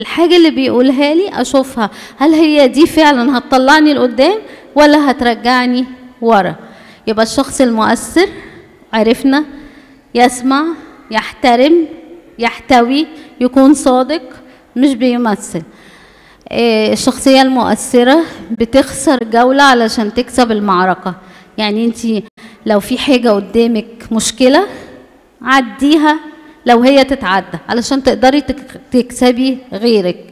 الحاجة اللي بيقولها لي أشوفها هل هي دي فعلا هتطلعني لقدام ولا هترجعني ورا يبقى الشخص المؤثر عرفنا يسمع يحترم يحتوي يكون صادق مش بيمثل آه، الشخصية المؤثرة بتخسر جولة علشان تكسب المعركة يعني انت لو في حاجة قدامك مشكلة عديها لو هي تتعدى علشان تقدري تك- تكسبي غيرك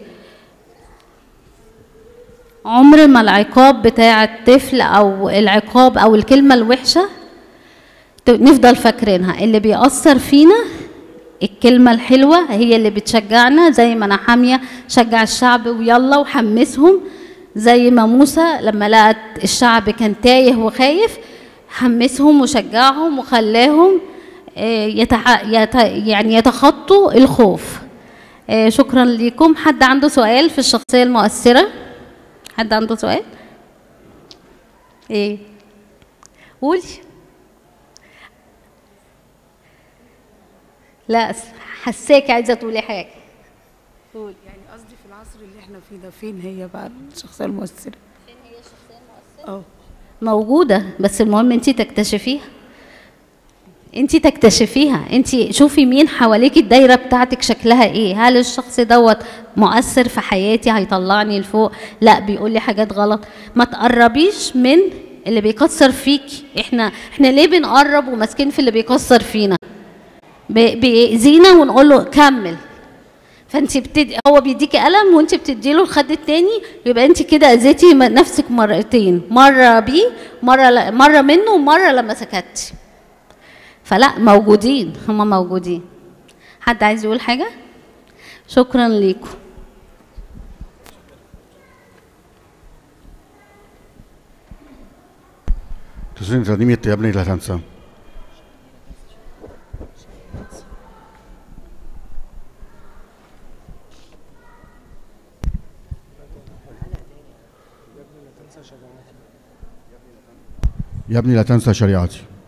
عمر ما العقاب بتاع الطفل او العقاب او الكلمة الوحشة ت- نفضل فاكرينها اللي بيأثر فينا الكلمة الحلوة هي اللي بتشجعنا زي ما أنا حامية شجع الشعب ويلا وحمسهم زي ما موسى لما لقت الشعب كان تايه وخايف حمسهم وشجعهم وخلاهم آه، يتع... يت... يعني يتخطوا الخوف آه، شكرا لكم حد عنده سؤال في الشخصية المؤثرة حد عنده سؤال ايه قولي لا حساك عايزه تقولي حاجه قولي يعني قصدي في العصر اللي احنا فيه ده فين هي بقى الشخصيه المؤثره اه موجوده بس المهم انت تكتشفيها انت تكتشفيها انت شوفي مين حواليك الدايره بتاعتك شكلها ايه هل الشخص دوت مؤثر في حياتي هيطلعني لفوق لا بيقول لي حاجات غلط ما تقربيش من اللي بيكسر فيكي احنا احنا ليه بنقرب وماسكين في اللي بيكسر فينا بي- بيأذينا ونقول له كمل فانت بتدي هو بيديكي قلم وانت بتدي له الخد التاني يبقى انت كده اذيتي م- نفسك مرتين مره بيه مره ل... مره منه ومره لما سكتي فلا موجودين هما موجودين حد عايز يقول حاجه شكرا ليكم تسلم تقديمية يا ابني لا تنسى يا ابني لا تنسى شريعتي